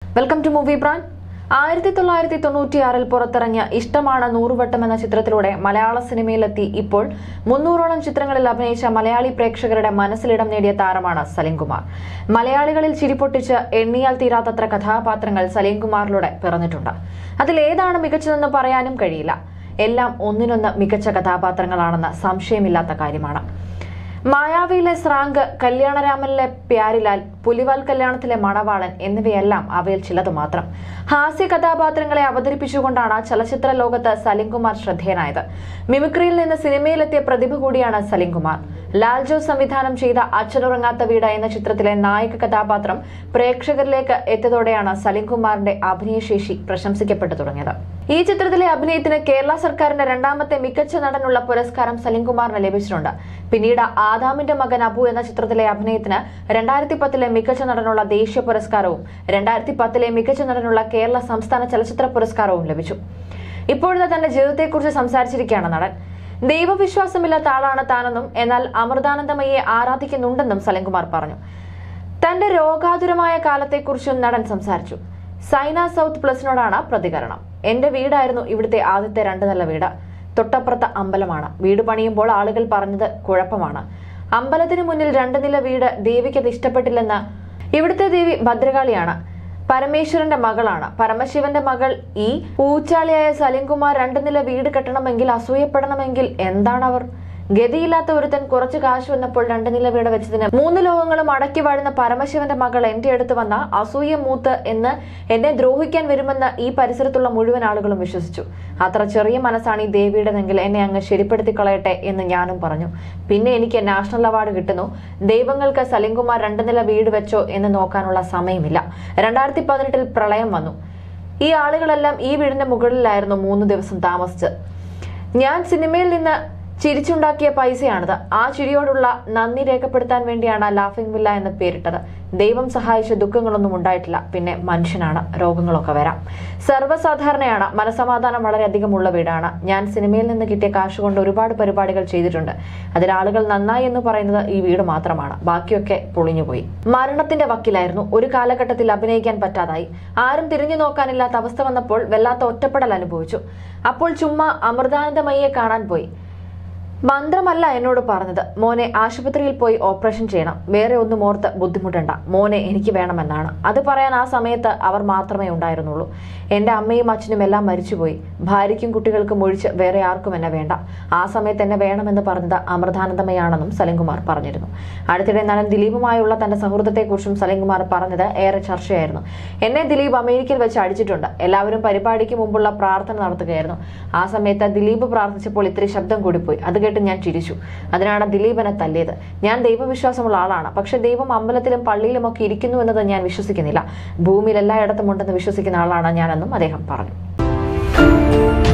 welcome to movie brand ആയിരത്തി തൊള്ളായിരത്തി തൊണ്ണൂറ്റിയാറിൽ പുറത്തിറങ്ങിയ ഇഷ്ടമാണ് നൂറുവട്ടം എന്ന ചിത്രത്തിലൂടെ മലയാള സിനിമയിലെത്തി ഇപ്പോൾ മുന്നൂറോളം ചിത്രങ്ങളിൽ അഭിനയിച്ച മലയാളി പ്രേക്ഷകരുടെ മനസ്സിലിടം നേടിയ താരമാണ് സലീംകുമാർ മലയാളികളിൽ ചിരിപ്പൊട്ടിച്ച് എണ്ണിയാൽ തീരാത്തത്ര കഥാപാത്രങ്ങൾ സലീംകുമാറിലൂടെ പിറന്നിട്ടുണ്ട് അതിലേതാണ് മികച്ചതെന്ന് പറയാനും കഴിയില്ല എല്ലാം ഒന്നിനൊന്ന് മികച്ച കഥാപാത്രങ്ങളാണെന്ന് സംശയമില്ലാത്ത കാര്യമാണ് മായാവിയിലെ സ്രാങ്ക് കല്യാണരാമനിലെ പ്യാരിലാൽ പുലിവാൽ കല്യാണത്തിലെ മണവാളൻ എന്നിവയെല്ലാം അവയിൽ ചിലത് മാത്രം ഹാസ്യ കഥാപാത്രങ്ങളെ അവതരിപ്പിച്ചുകൊണ്ടാണ് ചലച്ചിത്ര ലോകത്ത് സലിംകുമാർ ശ്രദ്ധേയനായത് മിമിക്രിയിൽ നിന്ന് സിനിമയിലെത്തിയ പ്രതിഭ കൂടിയാണ് സലിംകുമാർ ലാൽജോ സംവിധാനം ചെയ്ത അച്ഛനുറങ്ങാത്ത വീട് എന്ന ചിത്രത്തിലെ നായക കഥാപാത്രം പ്രേക്ഷകരിലേക്ക് എത്തിയതോടെയാണ് സലിംകുമാറിന്റെ അഭിനയശേഷി പ്രശംസിക്കപ്പെട്ടു തുടങ്ങിയത് ഈ ചിത്രത്തിലെ അഭിനയത്തിന് കേരള സർക്കാരിന്റെ രണ്ടാമത്തെ മികച്ച നടനുള്ള പുരസ്കാരം സലിംകുമാറിന് ലഭിച്ചിട്ടുണ്ട് പിന്നീട് ആദാമിന്റെ മകൻ അബു എന്ന ചിത്രത്തിലെ അഭിനയത്തിന് രണ്ടായിരത്തി പത്തിലെ മികച്ച നടനുള്ള ദേശീയ പുരസ്കാരവും രണ്ടായിരത്തി പത്തിലെ മികച്ച നടനുള്ള കേരള സംസ്ഥാന ചലച്ചിത്ര പുരസ്കാരവും ലഭിച്ചു ഇപ്പോഴത്തെ തന്റെ ജീവിതത്തെക്കുറിച്ച് സംസാരിച്ചിരിക്കുകയാണ് നടൻ ദൈവവിശ്വാസമില്ലാത്ത ആളാണ് താനെന്നും എന്നാൽ അമൃതാനന്ദമയെ ആരാധിക്കുന്നുണ്ടെന്നും സലിംകുമാർ പറഞ്ഞു തന്റെ രോഗാതുരമായ കാലത്തെക്കുറിച്ചും നടൻ സംസാരിച്ചു സൈന സൗത്ത് പ്ലസിനോടാണ് പ്രതികരണം എന്റെ വീടായിരുന്നു ഇവിടുത്തെ ആദ്യത്തെ രണ്ട് നില വീട് തൊട്ടപ്പുറത്ത് അമ്പലമാണ് വീട് പണിയുമ്പോൾ ആളുകൾ പറഞ്ഞത് കുഴപ്പമാണ് അമ്പലത്തിന് മുന്നിൽ രണ്ട് നില വീട് ദേവിക്കത് ഇഷ്ടപ്പെട്ടില്ലെന്ന് ഇവിടുത്തെ ദേവി ഭദ്രകാളിയാണ് പരമേശ്വരന്റെ മകളാണ് പരമശിവന്റെ മകൾ ഈ ഊച്ചാളിയായ സലിംകുമാർ രണ്ട് നില വീട് കെട്ടണമെങ്കിൽ അസൂയപ്പെടണമെങ്കിൽ എന്താണ് അവർ ഗതിയില്ലാത്ത ഒരുത്തൻ കുറച്ച് കാശ് വന്നപ്പോൾ രണ്ട് നില വീട് വെച്ചതിന് മൂന്ന് ലോകങ്ങളും അടക്കി വാഴുന്ന പരമശിവന്റെ മകൾ എന്റെ അടുത്ത് വന്ന അസൂയ മൂത്ത് എന്ന് എന്നെ ദ്രോഹിക്കാൻ വരുമെന്ന് ഈ പരിസരത്തുള്ള മുഴുവൻ ആളുകളും വിശ്വസിച്ചു അത്ര ചെറിയ മനസ്സാണ് ഈ ദേവിയുടേതെങ്കിൽ എന്നെ അങ്ങ് ശരിപ്പെടുത്തി കളയട്ടെ എന്ന് ഞാനും പറഞ്ഞു പിന്നെ എനിക്ക് നാഷണൽ അവാർഡ് കിട്ടുന്നു ദൈവങ്ങൾക്ക് സലിംകുമാർ രണ്ട് നില വീട് വെച്ചോ എന്ന് നോക്കാനുള്ള സമയമില്ല രണ്ടായിരത്തി പതിനെട്ടിൽ പ്രളയം വന്നു ഈ ആളുകളെല്ലാം ഈ വീടിന്റെ മുകളിലായിരുന്നു മൂന്ന് ദിവസം താമസിച്ചത് ഞാൻ സിനിമയിൽ നിന്ന് ചിരിച്ചുണ്ടാക്കിയ പൈസയാണിത് ആ ചിരിയോടുള്ള നന്ദി രേഖപ്പെടുത്താൻ വേണ്ടിയാണ് ലാഫിംഗ് വില്ല എന്ന് പേരിട്ടത് ദൈവം സഹായിച്ച ദുഃഖങ്ങളൊന്നും ഉണ്ടായിട്ടില്ല പിന്നെ മനുഷ്യനാണ് രോഗങ്ങളൊക്കെ വരാം സർവ്വസാധാരണയാണ് മനസമാധാനം വളരെയധികം ഉള്ള വീടാണ് ഞാൻ സിനിമയിൽ നിന്ന് കിട്ടിയ കാശ് കൊണ്ട് ഒരുപാട് പരിപാടികൾ ചെയ്തിട്ടുണ്ട് അതിൽ ആളുകൾ നന്നായി എന്ന് പറയുന്നത് ഈ വീട് മാത്രമാണ് ബാക്കിയൊക്കെ പൊളിഞ്ഞുപോയി മരണത്തിന്റെ വക്കിലായിരുന്നു ഒരു കാലഘട്ടത്തിൽ അഭിനയിക്കാൻ പറ്റാതായി ആരും തിരിഞ്ഞു നോക്കാനില്ലാത്ത അവസ്ഥ വന്നപ്പോൾ വല്ലാത്ത ഒറ്റപ്പെടൽ അനുഭവിച്ചു അപ്പോൾ ചുമ്മാ അമൃതാനന്ദമയ്യെ കാണാൻ പോയി മന്ത്രമല്ല എന്നോട് പറഞ്ഞത് മോനെ ആശുപത്രിയിൽ പോയി ഓപ്പറേഷൻ ചെയ്യണം വേറെ ഒന്നും ഓർത്ത് ബുദ്ധിമുട്ടണ്ട മോനെ എനിക്ക് വേണമെന്നാണ് അത് പറയാൻ ആ സമയത്ത് അവർ മാത്രമേ ഉണ്ടായിരുന്നുള്ളൂ എൻ്റെ അമ്മയും അച്ഛനും എല്ലാം മരിച്ചുപോയി ഭാര്യയ്ക്കും കുട്ടികൾക്കും ഒഴിച്ച് വേറെ ആർക്കും എന്നെ വേണ്ട ആ സമയത്ത് എന്നെ വേണമെന്ന് പറഞ്ഞത് അമൃതാനന്ദമയാണെന്നും സലിംകുമാർ പറഞ്ഞിരുന്നു അടുത്തിടെ നടൻ ദിലീപുമായുള്ള തന്റെ സൗഹൃദത്തെക്കുറിച്ചും സലിംകുമാർ പറഞ്ഞത് ഏറെ ചർച്ചയായിരുന്നു എന്നെ ദിലീപ് അമേരിക്കയിൽ വെച്ച് അടിച്ചിട്ടുണ്ട് എല്ലാവരും പരിപാടിക്ക് മുമ്പുള്ള പ്രാർത്ഥന നടത്തുകയായിരുന്നു ആ സമയത്ത് ദിലീപ് പ്രാർത്ഥിച്ചപ്പോൾ ഇത്തിരി ശബ്ദം കൂടിപ്പോയി അത് കേട്ട് ഞാൻ ചിരിച്ചു അതിനാണ് ദിലീപനെ തല്ലിയത് ഞാൻ ദൈവവിശ്വാസമുള്ള ആളാണ് പക്ഷെ ദൈവം അമ്പലത്തിലും പള്ളിയിലും ഒക്കെ ഇരിക്കുന്നു എന്നത് ഞാൻ വിശ്വസിക്കുന്നില്ല ഭൂമിയിൽ എല്ലായിടത്തും ഉണ്ടെന്ന് വിശ്വസിക്കുന്ന ആളാണ് ഞാനെന്നും അദ്ദേഹം പറഞ്ഞു